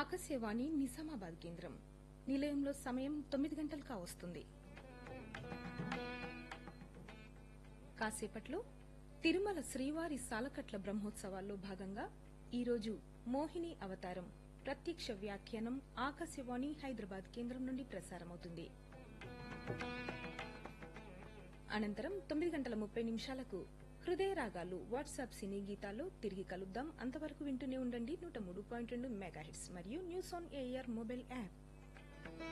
ఆకాశవాణి నిజామాబాద్ కేంద్రం నిలయంలో సమయం తొమ్మిది గంటలు కావస్తుంది కాసేపట్లో తిరుమల శ్రీవారి సాలకట్ల బ్రహ్మోత్సవాల్లో భాగంగా ఈరోజు మోహిని అవతారం ప్రత్యక్ష వ్యాఖ్యానం ఆకాశవాణి హైదరాబాద్ కేంద్రం నుండి ప్రసారమవుతుంది అనంతరం తొమ్మిది గంటల ముప్పై నిమిషాలకు హృదయ రాగాలు వాట్సాప్ సినీ గీతాల్లో తిరిగి కలుద్దాం అంతవరకు వింటూనే ఉండండి నూట మూడు పాయింట్ రెండు మెగాహిట్స్ మరియు news on AR mobile app